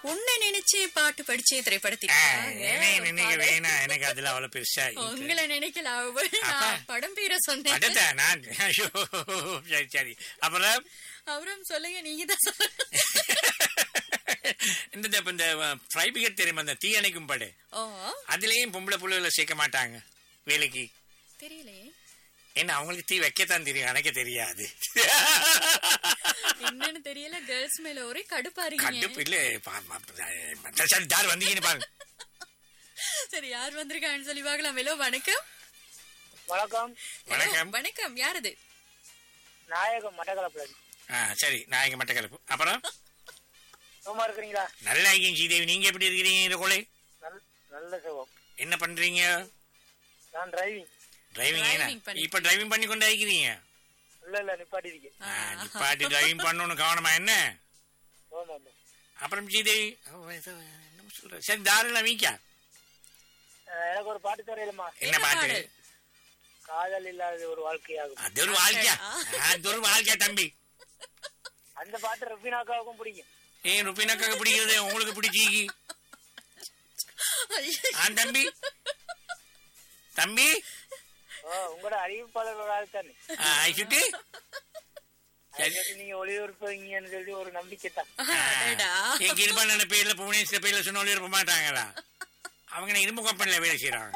உன்னை நினைச்சு பாட்டு படிச்சே ஆ, திரைப்படத்திற்காக என்னைய நினைக்க பாடல். வேணாம் எனக்கு அதுல அவ்வளவு பெருசா interest. உங்களை நினைக்கல அவ நான் படம் பேர சொன்னேன் அடுத்த நான் ஐயோ, சரி சரி அப்புறம் அவரும் சொல்லுங்க நீங்க தான் சொல்லுங்க இந்த இப்ப இந்த ஃப்ரை பிகட் தெரியுமா அந்த தீ அணைக்கும் படு ஓ அதுலயும் பொம்பளை புள்ளைகளை சேர்க்க மாட்டாங்க வேலைக்கு தெரியலையே ஏன்னா அவங்களுக்கு தீ வைக்கத்தான் தெரியும் அணைக்க தெரியாது என்னன்னு தெரியல கேர்ள்ஸ் மேல ஒரே கடுப்பாருங்க கடுப்பு இல்ல பா- பா- சரி யார் வந்தீங்கன்னு பாருங்க சரி யார் வந்திருக்காங்கன்னு சொல்லி பார்க்கலாம் ஹலோ வணக்கம் வணக்கம் வணக்கம் வணக்கம் யார் அது நாயகம் மட்டக்களப்புல இருக்கு. ஆ சரி நான் இங்க மட்டக்களப்பு அப்புறம் சுகமா இருக்கிறீங்களா நல்லா இருக்கீங்க ஸ்ரீதேவி நீங்க எப்படி இருக்கிறீங்க இந்த கொலை நல்- நல்ல சுகம் என்ன பண்றீங்க நான் டிரைவிங் டிரைவிங் Driving பண்ணி- இப்ப டிரைவிங் பண்ணி கொண்டு இருக்கிறீங்க இல்ல இல்ல நிப்பாட்டி இருக்கேன் ஆ, நிப்பாட்டி டிரைவிங் பண்ணணும் கவனமா என்ன ஆமா ஆமா அப்புறம் ஸ்ரீதேவி ஓ, ஏதோ என்னமோ சொல்ற. சரி தாராளம் வீக்கா அஹ் எனக்கு ஒரு பாட்டு தெரியலமா என்ன என்ன பாட்டு பாடல்? காதல் இல்லாத ஒரு வாழ்க்கையாகும் அது ஒரு வாழ்க்கையா அது ஒரு வாழ்க்கையா தம்பி அந்த பாட்டு ரஃபினாக்காவுக்கும் பிடிக்கும் ஏன் ருப்பினாக்காக பிடிக்கிறது உங்களுக்கு பிடிச்சிக்கி ஆ தம்பி தம்பி ஓ உங்களோட அறிவிப்பாளர் ஒரு ஆள் தானே ஆ, ஐசுட்டி அதுக்கு நீங்க ஒளிபரப்புவீங்கன்னு சொல்லி ஒரு நம்பிக்கை தான் அடடா. என் கிருபான பேர்ல புவனேஸ்வர பேர்ல சொன்ன இருப்ப மாட்டாங்களா அவங்க நான் இரும்பு கம்பெனில வேலை செய்யறாங்க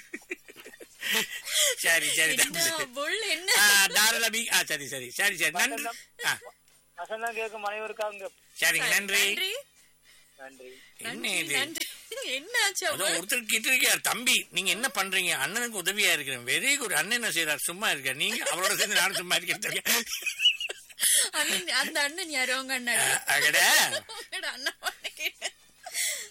சரி சரி என்ன தம்பி புல் என்ன ஆ, தாராளமி ஆ சரி சரி சரி சரி நன்றி ஆ, வசந்தம் கேட்கும் அனைவருக்காக சரிங்க நன்றி நன்றி நன்றி என்ன நன்றி இது நன்றி என்னாச்சு அதோ அவ? ஒருத்தர் கிட்ட இருக்கார் தம்பி நீங்க என்ன பண்றீங்க அண்ணனுக்கு உதவியா இருக்கிறேன் வெரி குட் அண்ணன் என்ன செய்யறார் சும்மா இருக்கார் நீங்க அவரோட சேர்ந்து நானும் சும்மா இருக்கேன் அண்ணன் அந்த அண்ணன் யாரு உங்க அண்ணன் அகட உங்களோட